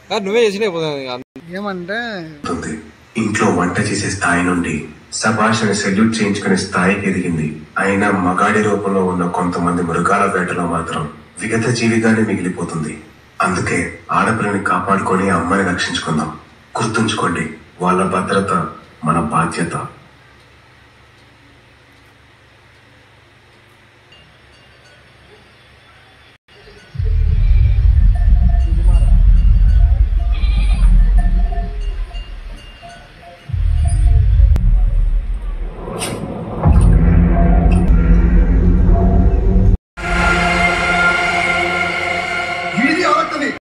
కాదు నువ్వే చేసినా పోతుంది ఇక. ఏమంటే అవుతుంది ఇంట్లో వంట చేసే స్థాయి నుండి సభాషణ సెల్యూట్ చేయించుకునే స్థాయికి ఎదిగింది అయినా మగాడి రూపంలో ఉన్న కొంతమంది మృగాల వేటలో మాత్రం విగత జీవిగానే మిగిలిపోతుంది అందుకే ఆడపిల్లని కాపాడుకొని అమ్మాయిని రక్షించుకుందాం గుర్తుంచుకోండి వాళ్ళ భద్రత మన బాధ్యత